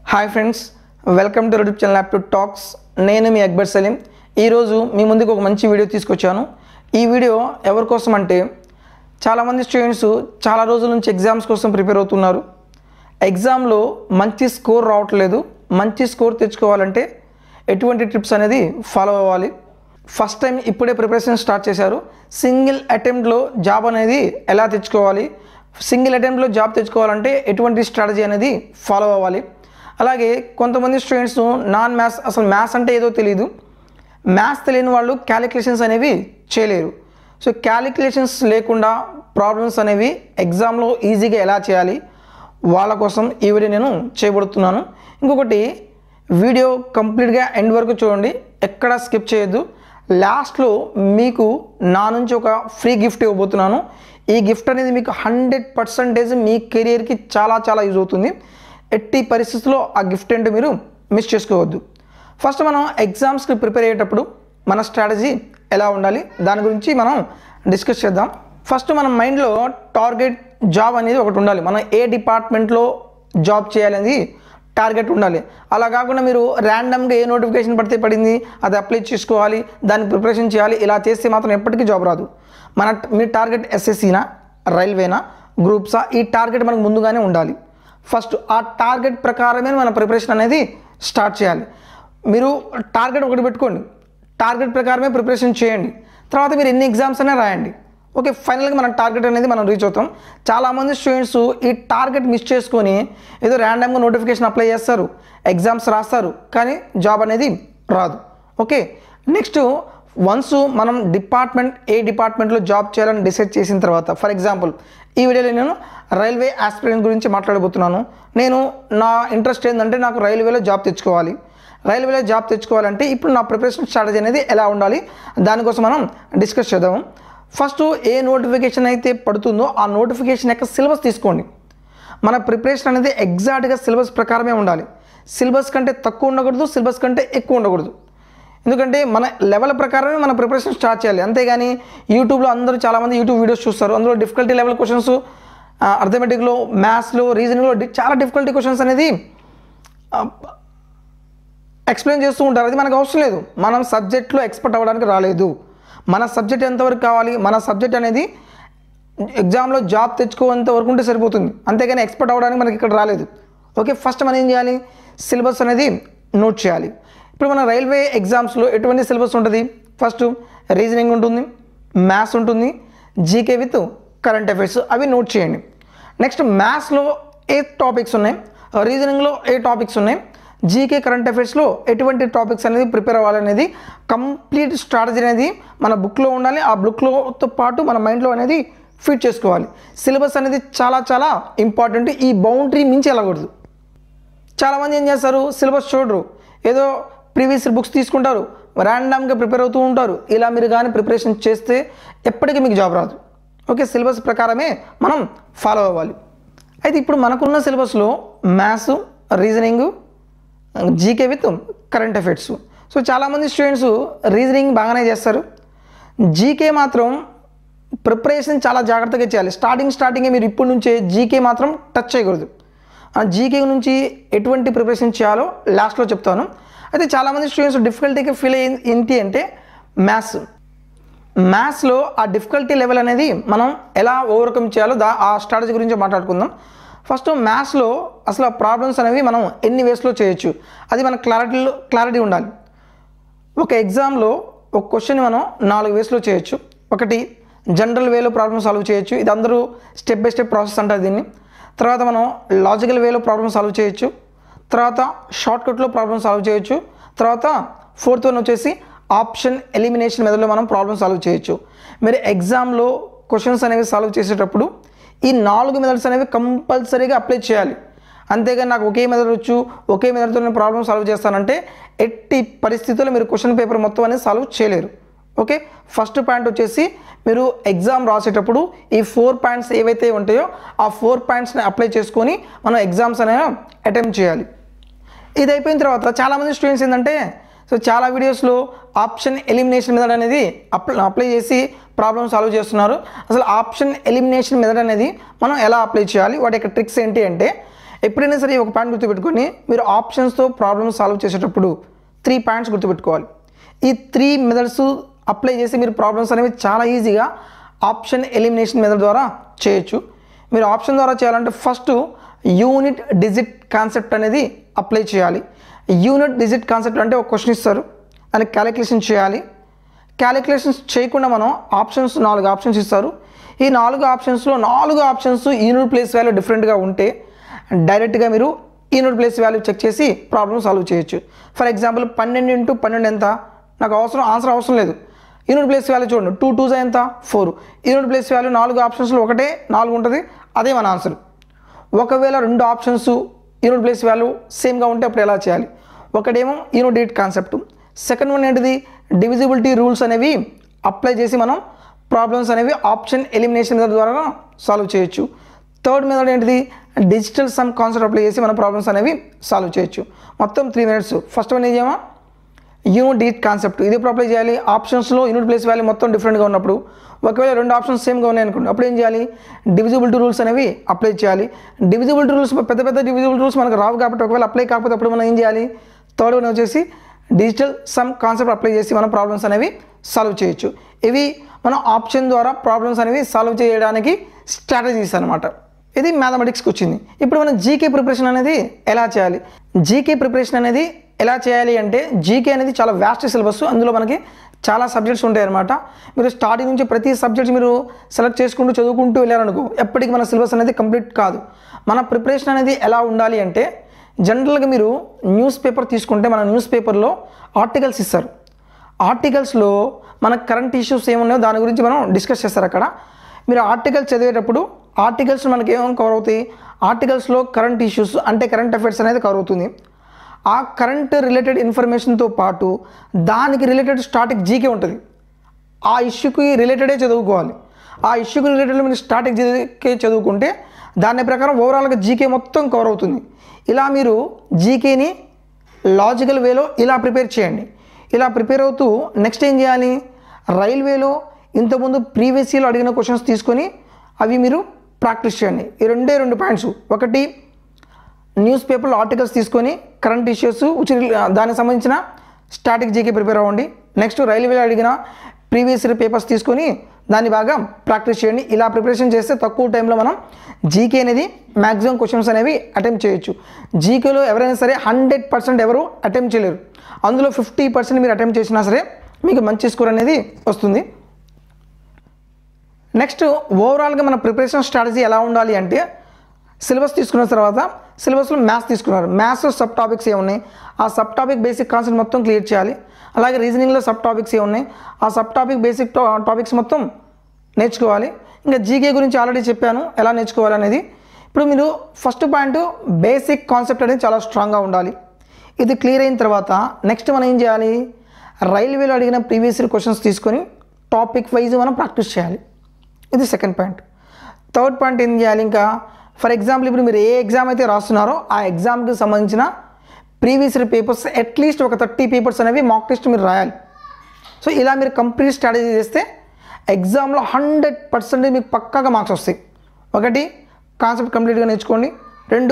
hi friends welcome to YouTube channel app to talks నేను మీ అక్బర్ సలీం ఈరోజు మీ ముందుకు ఒక మంచి వీడియో తీసుకొచ్చాను ఈ వీడియో ఎవరి కోసం అంటే చాలామంది స్టూడెంట్స్ చాలా రోజుల నుంచి ఎగ్జామ్స్ కోసం ప్రిపేర్ అవుతున్నారు ఎగ్జామ్లో మంచి స్కోర్ రావట్లేదు మంచి స్కోర్ తెచ్చుకోవాలంటే ఎటువంటి ట్రిప్స్ అనేది ఫాలో అవ్వాలి ఫస్ట్ టైం ఇప్పుడే ప్రిపరేషన్ స్టార్ట్ చేశారు సింగిల్ అటెంప్ట్లో జాబ్ అనేది ఎలా తెచ్చుకోవాలి సింగిల్ అటెంప్ట్లో జాబ్ తెచ్చుకోవాలంటే ఎటువంటి స్ట్రాటజీ అనేది ఫాలో అవ్వాలి అలాగే కొంతమంది స్టూడెంట్స్ నాన్ మ్యాథ్స్ అసలు మ్యాథ్స్ అంటే ఏదో తెలియదు మ్యాథ్స్ తెలియని వాళ్ళు క్యాలిక్యులేషన్స్ అనేవి చేయలేరు సో క్యాలిక్యులేషన్స్ లేకుండా ప్రాబ్లమ్స్ అనేవి ఎగ్జామ్లో ఈజీగా ఎలా చేయాలి వాళ్ళ కోసం ఈ వీడియో నేను చేయబడుతున్నాను ఇంకొకటి వీడియో కంప్లీట్గా ఎండ్ వరకు చూడండి ఎక్కడ స్కిప్ చేయొద్దు లాస్ట్లో మీకు నా నుంచి ఒక ఫ్రీ గిఫ్ట్ ఇవ్వబోతున్నాను ఈ గిఫ్ట్ అనేది మీకు హండ్రెడ్ పర్సంటేజ్ మీ కెరియర్కి చాలా చాలా యూజ్ అవుతుంది ఎట్టి పరిస్థితుల్లో ఆ గిఫ్ట్ ఏంటో మీరు మిస్ చేసుకోవద్దు ఫస్ట్ మనం ఎగ్జామ్స్కి ప్రిపేర్ అయ్యేటప్పుడు మన స్ట్రాటజీ ఎలా ఉండాలి దాని గురించి మనం డిస్కస్ చేద్దాం ఫస్ట్ మన మైండ్లో టార్గెట్ జాబ్ అనేది ఒకటి ఉండాలి మనం ఏ డిపార్ట్మెంట్లో జాబ్ చేయాలనేది టార్గెట్ ఉండాలి అలా కాకుండా మీరు ర్యాండమ్గా ఏ నోటిఫికేషన్ పడితే పడింది అది అప్లై చేసుకోవాలి దాన్ని ప్రిపరేషన్ చేయాలి ఇలా చేస్తే మాత్రం ఎప్పటికీ జాబ్ రాదు మన మీ టార్గెట్ ఎస్ఎస్సీనా రైల్వేనా గ్రూప్సా ఈ టార్గెట్ మనకు ముందుగానే ఉండాలి ఫస్ట్ ఆ టార్గెట్ ప్రకారమే మన ప్రిపరేషన్ అనేది స్టార్ట్ చేయాలి మీరు టార్గెట్ ఒకటి పెట్టుకోండి టార్గెట్ ప్రకారమే ప్రిపరేషన్ చేయండి తర్వాత మీరు ఎన్ని ఎగ్జామ్స్ అయినా రాయండి ఓకే ఫైనల్గా మన టార్గెట్ అనేది మనం రీచ్ అవుతాం చాలామంది స్టూడెంట్స్ ఈ టార్గెట్ మిస్ చేసుకొని ఏదో ర్యాండమ్గా నోటిఫికేషన్ అప్లై చేస్తారు ఎగ్జామ్స్ రాస్తారు కానీ జాబ్ అనేది రాదు ఓకే నెక్స్ట్ వన్స్ మనం డిపార్ట్మెంట్ ఏ డిపార్ట్మెంట్లో జాబ్ చేయాలని డిసైడ్ చేసిన తర్వాత ఫర్ ఎగ్జాంపుల్ ఈ వీడియోలో నేను రైల్వే ఆస్పిరెంట్ గురించి మాట్లాడబోతున్నాను నేను నా ఇంట్రెస్ట్ ఏంటంటే నాకు రైల్వేలో జాబ్ తెచ్చుకోవాలి రైల్వేలో జాబ్ తెచ్చుకోవాలంటే ఇప్పుడు నా ప్రిపరేషన్ స్ట్రాటజీ అనేది ఎలా ఉండాలి దానికోసం మనం డిస్కస్ చేద్దాము ఫస్ట్ ఏ నోటిఫికేషన్ అయితే పడుతుందో ఆ నోటిఫికేషన్ యొక్క సిలబస్ తీసుకోండి మన ప్రిపరేషన్ అనేది ఎగ్జాక్ట్గా సిలబస్ ప్రకారమే ఉండాలి సిలబస్ కంటే తక్కువ ఉండకూడదు సిలబస్ కంటే ఎక్కువ ఉండకూడదు ఎందుకంటే మన లెవెల్ ప్రకారమే మన ప్రిపరేషన్ స్టార్ట్ చేయాలి అంతేగాని యూట్యూబ్లో అందరూ చాలామంది యూట్యూబ్ వీడియోస్ చూస్తారు అందులో డిఫికల్టీ లెవెల్ క్వశ్చన్స్ అర్థమెటిక్లో మ్యాథ్స్లో రీజనింగ్లో చాలా డిఫికల్టీ క్వశ్చన్స్ అనేది ఎక్స్ప్లెయిన్ చేస్తూ ఉంటారు అది మనకు అవసరం లేదు మనం సబ్జెక్ట్లో ఎక్స్పర్ట్ అవ్వడానికి రాలేదు మన సబ్జెక్ట్ ఎంతవరకు కావాలి మన సబ్జెక్ట్ అనేది ఎగ్జామ్లో జాబ్ తెచ్చుకోనంత వరకు ఉంటే సరిపోతుంది అంతేగాని ఎక్స్పర్ట్ అవ్వడానికి మనకి ఇక్కడ రాలేదు ఓకే ఫస్ట్ మనం ఏం చేయాలి సిలబస్ అనేది నోట్ చేయాలి ఇప్పుడు మన రైల్వే ఎగ్జామ్స్లో ఎటువంటి సిలబస్ ఉంటుంది ఫస్ట్ రీజనింగ్ ఉంటుంది మ్యాథ్స్ ఉంటుంది జీకే విత్ కరెంట్ అఫైర్స్ అవి నోట్ చేయండి నెక్స్ట్ మ్యాథ్స్లో ఏ టాపిక్స్ ఉన్నాయి రీజనింగ్లో ఏ టాపిక్స్ ఉన్నాయి జీకే కరెంట్ అఫైర్స్లో ఎటువంటి టాపిక్స్ అనేది ప్రిపేర్ అవ్వాలనేది కంప్లీట్ స్ట్రాటజీ అనేది మన బుక్లో ఉండాలి ఆ బుక్లోతో పాటు మన మైండ్లో అనేది ఫిట్ చేసుకోవాలి సిలబస్ అనేది చాలా చాలా ఇంపార్టెంట్ ఈ బౌండరీ మించి వెళ్ళకూడదు చాలామంది ఏం చేస్తారు సిలబస్ చూడరు ఏదో ప్రీవియస్ బుక్స్ తీసుకుంటారు ర్యాండమ్గా ప్రిపేర్ అవుతూ ఉంటారు ఇలా మీరు కానీ ప్రిపరేషన్ చేస్తే ఎప్పటికీ మీకు జాబ్ రాదు ఓకే సిలబస్ ప్రకారమే మనం ఫాలో అవ్వాలి అయితే ఇప్పుడు మనకున్న సిలబస్లో maths reasoning GK with current affairs so చాలామంది స్టూడెంట్స్ రీజనింగ్ బాగానే చేస్తారు జీకే మాత్రం ప్రిపరేషన్ చాలా జాగ్రత్తగా చేయాలి స్టార్టింగ్ స్టార్టింగే మీరు ఇప్పటి నుంచే జీకే మాత్రం టచ్ చేయకూడదు ఆ జీకే నుంచి ఎటువంటి ప్రిపరేషన్ చేయాలో లాస్ట్లో చెప్తాను అయితే చాలామంది స్టూడెంట్స్ డిఫికల్టీగా ఫీల్ అయ్యి ఏంటి అంటే మ్యాథ్స్ మ్యాథ్స్లో ఆ డిఫికల్టీ లెవెల్ అనేది మనం ఎలా ఓవర్కమ్ చేయాలో దా ఆ స్ట్రాటజీ గురించి మాట్లాడుకుందాం ఫస్ట్ మ్యాథ్స్లో అసలు ఆ ప్రాబ్లమ్స్ అనేవి మనం ఎన్ని వేస్లో చేయొచ్చు అది మన క్లారిటీలో క్లారిటీ ఉండాలి ఒక ఎగ్జామ్లో ఒక క్వశ్చన్ మనం నాలుగు వేస్లో చేయొచ్చు ఒకటి జనరల్ వేలో ప్రాబ్లమ్ సాల్వ్ చేయొచ్చు ఇది అందరూ స్టెప్ బై స్టెప్ ప్రాసెస్ అంటారు దీన్ని తర్వాత మనం లాజికల్ వేలో ప్రాబ్లమ్ సాల్వ్ చేయొచ్చు తర్వాత షార్ట్ కట్లో ప్రాబ్లమ్ సాల్వ్ చేయొచ్చు తర్వాత ఫోర్త్ వన్ వచ్చేసి ఆప్షన్ ఎలిమినేషన్ మెథడ్లో మనం ప్రాబ్లమ్ సాల్వ్ చేయొచ్చు మీరు ఎగ్జామ్లో క్వశ్చన్స్ అనేవి సాల్వ్ చేసేటప్పుడు ఈ నాలుగు మెథడ్స్ అనేవి కంపల్సరీగా అప్లై చేయాలి అంతేగాని నాకు ఒకే మెథడ్ వచ్చు ఒకే మెథడ్తో నేను ప్రాబ్లమ్ సాల్వ్ చేస్తానంటే ఎట్టి పరిస్థితుల్లో మీరు క్వశ్చన్ పేపర్ మొత్తం అనేది సాల్వ్ చేయలేరు ఓకే ఫస్ట్ పాయింట్ వచ్చేసి మీరు ఎగ్జామ్ రాసేటప్పుడు ఈ ఫోర్ పాయింట్స్ ఏవైతే ఉంటాయో ఆ ఫోర్ పాయింట్స్ని అప్లై చేసుకొని మనం ఎగ్జామ్స్ అనేవి అటెంప్ట్ చేయాలి ఇది అయిపోయిన తర్వాత చాలామంది స్టూడెంట్స్ ఏంటంటే సో చాలా వీడియోస్లో ఆప్షన్ ఎలిమినేషన్ మెథడ్ అనేది అప్లై అప్లై చేసి ప్రాబ్లమ్ సాల్వ్ చేస్తున్నారు అసలు ఆప్షన్ ఎలిమినేషన్ మెథడ్ అనేది మనం ఎలా అప్లై చేయాలి వాటి యొక్క ట్రిక్స్ ఏంటి అంటే ఎప్పుడైనా సరే ఒక పాయింట్ గుర్తుపెట్టుకొని మీరు ఆప్షన్స్తో ప్రాబ్లమ్ సాల్వ్ చేసేటప్పుడు త్రీ పాయింట్స్ గుర్తుపెట్టుకోవాలి ఈ త్రీ మెథడ్స్ అప్లై చేసి మీరు ప్రాబ్లమ్స్ అనేవి చాలా ఈజీగా ఆప్షన్ ఎలిమినేషన్ మెథడ్ ద్వారా చేయొచ్చు మీరు ఆప్షన్ ద్వారా చేయాలంటే ఫస్ట్ యూనిట్ డిజిట్ కాన్సెప్ట్ అనేది అప్లై చేయాలి యూనిట్ డిజిట్ కాన్సెప్ట్ అంటే ఒక క్వశ్చన్ ఇస్తారు దానికి క్యాలిక్యులేషన్ చేయాలి క్యాలిక్యులేషన్స్ చేయకుండా మనం ఆప్షన్స్ నాలుగు ఆప్షన్స్ ఇస్తారు ఈ నాలుగు ఆప్షన్స్లో నాలుగు ఆప్షన్స్ యూనిట్ ప్లేస్ వాల్యూ డిఫరెంట్గా ఉంటే డైరెక్ట్గా మీరు యూనిట్ ప్లేస్ వాల్యూ చెక్ చేసి ప్రాబ్లమ్ సాల్వ్ చేయొచ్చు ఫర్ ఎగ్జాంపుల్ పన్నెండు ఇంటూ పన్నెండు ఎంత నాకు అవసరం ఆన్సర్ అవసరం లేదు యూనిట్ ప్లేస్ వాల్యూ చూడండి టూ టూస్ ఎంత ఫోర్ యూనిట్ ప్లేస్ వాల్యూ నాలుగు ఆప్షన్స్లో ఒకటే నాలుగు ఉంటుంది అదే మన ఆన్సర్ ఒకవేళ రెండు ఆప్షన్స్ యూనిట్ ప్లేస్ వాల్యూ సేమ్గా ఉంటే అప్పుడు ఎలా చేయాలి ఒకటేమో unit date concept second one ఏంటిది డివిజిబిలిటీ రూల్స్ అనేవి అప్లై చేసి మనం ప్రాబ్లమ్స్ అనేవి ఆప్షన్ ఎలిమినేషన్ మెథడ్ ద్వారా సాల్వ్ చేయొచ్చు థర్డ్ మెథడ్ ఏంటిది డిజిటల్ సమ్ కాన్సెప్ట్ అప్లై చేసి మన ప్రాబ్లమ్స్ అనేవి సాల్వ్ చేయొచ్చు మొత్తం త్రీ మినిట్స్ ఫస్ట్ వన్ ఏం చేయమా యూనిట్ డిజిట్ కాన్సెప్ట్ ఇది ఎప్పుడు అప్లై చేయాలి ఆప్షన్స్లో యూనిట్ ప్లేస్ వాల్యూ మొత్తం డిఫరెంట్గా ఉన్నప్పుడు ఒకవేళ రెండు ఆప్షన్స్ సేమ్గా ఉన్నాయి అనుకోండి అప్పుడు ఏం చేయాలి డివిజిబిలిటీ రూల్స్ అనేవి అప్లై చేయాలి డివిజిబిలిటీ రూల్స్ పెద్ద పెద్ద డివిజిబిలిటీ రూల్స్ మనకు రావు కాబట్టి ఒకవేళ అప్లై కాకపోతే అప్పుడు మనం ఏం చేయాలి థర్డ్ వన్ వచ్చేసి డిజిటల్ సమ్ కాన్సెప్ట్ అప్లై చేసి మనం ప్రాబ్లమ్స్ అనేవి సాల్వ్ చేయొచ్చు ఇవి మనం ఆప్షన్ ద్వారా ప్రాబ్లమ్స్ అనేవి సాల్వ్ చేయడానికి స్ట్రాటజీస్ అనమాట ఇది మ్యాథమెటిక్స్కి వచ్చింది ఇప్పుడు మనం జీకే ప్రిపరేషన్ అనేది ఎలా చేయాలి జీకే ప్రిపరేషన్ అనేది ఎలా చేయాలి అంటే జీకే అనేది చాలా వ్యాస్ట్ సిలబస్ అందులో మనకి చాలా సబ్జెక్ట్స్ ఉంటాయి అనమాట మీరు స్టార్టింగ్ నుంచి ప్రతి సబ్జెక్ట్స్ మీరు సెలెక్ట్ చేసుకుంటూ చదువుకుంటూ వెళ్ళారనుకో ఎప్పటికీ మన సిలబస్ అనేది కంప్లీట్ కాదు మన ప్రిపరేషన్ అనేది ఎలా ఉండాలి అంటే జనరల్గా మీరు న్యూస్ పేపర్ తీసుకుంటే మన న్యూస్ పేపర్లో ఆర్టికల్స్ ఇస్తారు ఆర్టికల్స్లో మన కరెంట్ ఇష్యూస్ ఏమున్నాయో దాని గురించి మనం డిస్కస్ చేస్తారు అక్కడ మీరు ఆర్టికల్ చదివేటప్పుడు ఆర్టికల్స్ మనకి ఏమేమి కవర్ అవుతాయి ఆర్టికల్స్లో కరెంట్ ఇష్యూస్ అంటే కరెంట్ అఫైర్స్ అనేది కవర్ అవుతుంది ఆ కరెంట్ రిలేటెడ్ ఇన్ఫర్మేషన్తో పాటు దానికి రిలేటెడ్ స్టాటిక్ జీకే ఉంటుంది ఆ ఇష్యూకి రిలేటెడే చదువుకోవాలి ఆ ఇష్యూకి రిలేటెడ్ మీరు స్టాటిక్ జీకే చదువుకుంటే దాని ప్రకారం ఓవరాల్గా జీకే మొత్తం కవర్ అవుతుంది ఇలా మీరు జీకేని లాజికల్ వేలో ఇలా ప్రిపేర్ చేయండి ఇలా ప్రిపేర్ అవుతూ నెక్స్ట్ ఏం చేయాలి రైల్వేలో ఇంతకుముందు ప్రీవియస్ ఇయర్లో అడిగిన క్వశ్చన్స్ తీసుకొని అవి మీరు ప్రాక్టీస్ చేయండి ఈ రెండే రెండు పాయింట్స్ ఒకటి న్యూస్ పేపర్లో ఆర్టికల్స్ తీసుకొని కరెంట్ ఇష్యూస్ ఉచి దానికి సంబంధించిన స్టాటిక్ జీకే ప్రిపేర్ అవ్వండి నెక్స్ట్ రైల్వేలో అడిగిన ప్రీవియస్ ఇయర్ పేపర్స్ తీసుకొని దాన్ని బాగా ప్రాక్టీస్ చేయండి ఇలా ప్రిపరేషన్ చేస్తే తక్కువ టైంలో మనం జీకే అనేది మ్యాక్సిమం క్వశ్చన్స్ అనేవి అటెంప్ట్ చేయొచ్చు జీకేలో ఎవరైనా సరే హండ్రెడ్ పర్సెంట్ ఎవరు అటెంప్ట్ చేయలేరు అందులో ఫిఫ్టీ పర్సెంట్ మీరు అటెంప్ట్ చేసినా సరే మీకు మంచి స్కోర్ అనేది వస్తుంది నెక్స్ట్ ఓవరాల్గా మన ప్రిపరేషన్ స్ట్రాటజీ ఎలా ఉండాలి అంటే సిలబస్ తీసుకున్న తర్వాత సిలబస్లో మ్యాథ్స్ తీసుకున్నారు మ్యాథ్స్లో సబ్ టాపిక్స్ ఏమున్నాయి ఆ సబ్ టాపిక్ బేసిక్ కాన్సెప్ట్ మొత్తం క్లియర్ చేయాలి అలాగే రీజనింగ్లో సబ్ టాపిక్స్ ఏమున్నాయి ఆ సబ్ టాపిక్ బేసిక్ టాపిక్స్ మొత్తం నేర్చుకోవాలి ఇంకా జీకే గురించి ఆల్రెడీ చెప్పాను ఎలా నేర్చుకోవాలి అనేది ఇప్పుడు మీరు ఫస్ట్ పాయింట్ బేసిక్ కాన్సెప్ట్ అనేది చాలా స్ట్రాంగ్గా ఉండాలి ఇది క్లియర్ అయిన తర్వాత నెక్స్ట్ మనం ఏం చేయాలి రైల్వేలో అడిగిన ప్రీవియస్ ఇయర్ క్వశ్చన్స్ తీసుకొని టాపిక్ వైజ్ మనం ప్రాక్టీస్ చేయాలి ఇది సెకండ్ పాయింట్ థర్డ్ పాయింట్ ఏం చేయాలి ఇంకా ఫర్ ఎగ్జాంపుల్ ఇప్పుడు మీరు ఏ ఎగ్జామ్ అయితే రాస్తున్నారో ఆ ఎగ్జామ్కి సంబంధించిన ప్రీవియస్ ఇయర్ పేపర్స్ అట్లీస్ట్ ఒక థర్టీ పేపర్స్ అనేవి మాక్ టెస్ట్ మీరు రాయాలి సో ఇలా మీరు కంప్లీట్ స్ట్రాటజీ చేస్తే ఎగ్జామ్లో హండ్రెడ్ పర్సెంట్ మీకు పక్కాగా మార్క్స్ వస్తాయి ఒకటి కాన్సెప్ట్ కంప్లీట్గా నేర్చుకోండి రెండు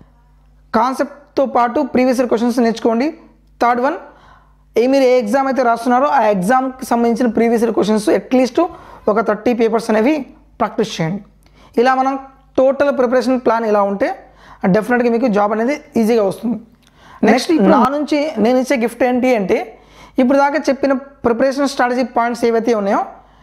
కాన్సెప్ట్తో పాటు ప్రీవియస్ ఇయర్ క్వశ్చన్స్ నేర్చుకోండి థర్డ్ వన్ ఏ మీరు ఏ ఎగ్జామ్ అయితే రాస్తున్నారో ఆ ఎగ్జామ్కి సంబంధించిన ప్రీవియస్ ఇయర్ క్వశ్చన్స్ అట్లీస్ట్ ఒక థర్టీ పేపర్స్ అనేవి ప్రాక్టీస్ చేయండి ఇలా మనం టోటల్ ప్రిపరేషన్ ప్లాన్ ఇలా ఉంటే డెఫినెట్గా మీకు జాబ్ అనేది ఈజీగా వస్తుంది నెక్స్ట్ నా నుంచి నేను ఇచ్చే గిఫ్ట్ ఏంటి అంటే ఇప్పుడు దాకా చెప్పిన ప్రిపరేషన్ స్ట్రాటజీ పాయింట్స్ ఏవైతే ఉన్నాయో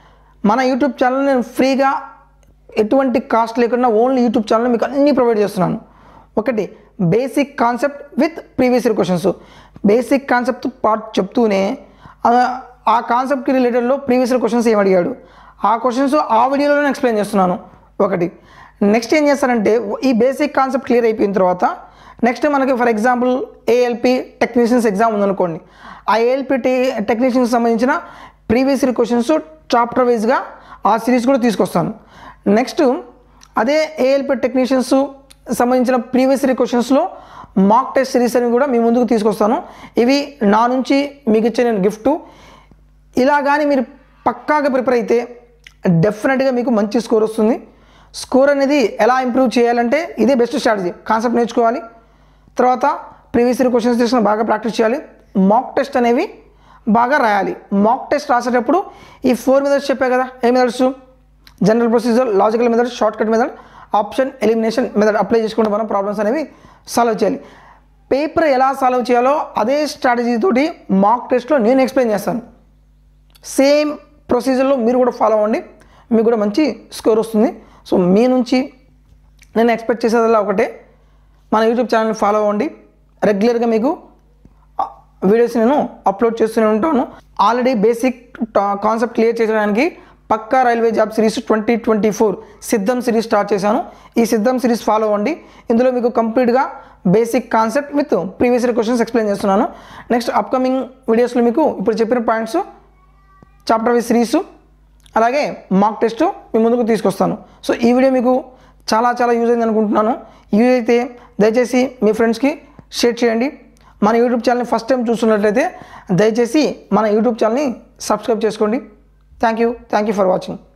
మన యూట్యూబ్ ఛానల్ నేను ఫ్రీగా ఎటువంటి కాస్ట్ లేకుండా ఓన్లీ యూట్యూబ్ ఛానల్ మీకు అన్నీ ప్రొవైడ్ చేస్తున్నాను ఒకటి basic concept with previous year questions basic concept part చెప్తూనే ఆ- ఆ కాన్సెప్ట్కి రిలేటెడ్లో ప్రీవియస్ ఇయర్ క్వశ్చన్స్ ఏం అడిగాడు ఆ క్వశ్చన్స్ ఆ వీడియోలోనే ఎక్స్ప్లెయిన్ చేస్తున్నాను ఒకటి నెక్స్ట్ ఏం చేస్తారంటే ఈ బేసిక్ కాన్సెప్ట్ క్లియర్ అయిపోయిన తర్వాత నెక్స్ట్ మనకి for example ALP technicians exam ఉందనుకోండి ఆ ఏఎల్పి టెక్నీషియన్స్ సంబంధించిన ప్రీవియస్ ఇయర్ క్వశ్చన్స్ చాప్టర్ వైజ్గా ఆ సిరీస్ కూడా తీసుకొస్తాను నెక్స్ట్ అదే ఏఎల్పి టెక్నీషియన్స్ సంబంధించిన ప్రీవియస్ ఇయర్ క్వశ్చన్స్లో మాక్ టెస్ట్ సిరీస్ అని కూడా మీ ముందుకు తీసుకొస్తాను ఇవి నా నుంచి మీకు ఇచ్చే నేను గిఫ్ట్ ఇలా కానీ మీరు పక్కాగా ప్రిపేర్ అయితే డెఫినెట్గా మీకు మంచి స్కోర్ వస్తుంది స్కోర్ అనేది ఎలా ఇంప్రూవ్ చేయాలంటే ఇదే బెస్ట్ స్ట్రాటజీ కాన్సెప్ట్ నేర్చుకోవాలి తర్వాత ప్రీవియస్ ఇయర్ క్వశ్చన్స్ తీసుకుని బాగా ప్రాక్టీస్ చేయాలి మాక్ టెస్ట్ అనేవి బాగా రాయాలి మాక్ టెస్ట్ రాసేటప్పుడు ఈ ఫోర్ మెథడ్స్ చెప్పే కదా ఏ methods general procedure logical method shortcut method option elimination method apply చేసుకుంటే మనం ప్రాబ్లమ్స్ అనేవి సాల్వ్ చేయాలి పేపర్ ఎలా సాల్వ్ చేయాలో అదే స్ట్రాటజీ తోటి మాక్ టెస్ట్లో నేను ఎక్స్ప్లెయిన్ చేస్తాను సేమ్ ప్రొసీజర్లో మీరు కూడా ఫాలో అవ్వండి మీకు కూడా మంచి స్కోర్ వస్తుంది సో మీ నుంచి నేను ఎక్స్పెక్ట్ చేసేదల్లా ఒకటే మన యూట్యూబ్ ఛానల్ని ఫాలో అవ్వండి రెగ్యులర్గా మీకు ఆ, వీడియోస్ నేను అప్లోడ్ చేస్తూనే ఉంటాను ఆల్రెడీ బేసిక్ కాన్సెప్ట్ క్లియర్ చేయడానికి పక్కా railway job series twenty twenty four సిద్ధం సిరీస్ స్టార్ట్ చేశాను ఈ సిద్ధం సిరీస్ ఫాలో అవ్వండి ఇందులో మీకు కంప్లీట్గా basic concept with previous year questions explain చేస్తున్నాను నెక్స్ట్ అప్కమింగ్ వీడియోస్లో మీకు ఇప్పుడు చెప్పిన పాయింట్స్ చాప్టర్ వైజ్ సిరీస్ అలాగే మాక్ టెస్ట్ మీ ముందుకు తీసుకొస్తాను సో ఈ వీడియో మీకు చాలా చాలా యూజ్ అయింది అనుకుంటున్నాను యూజ్ అయితే దయచేసి మీ ఫ్రెండ్స్కి షేర్ చేయండి మన యూట్యూబ్ ఛానల్ని ఫస్ట్ టైం చూస్తున్నట్లయితే దయచేసి మన యూట్యూబ్ ఛానల్ని సబ్స్క్రైబ్ చేసుకోండి thank you thank you for watching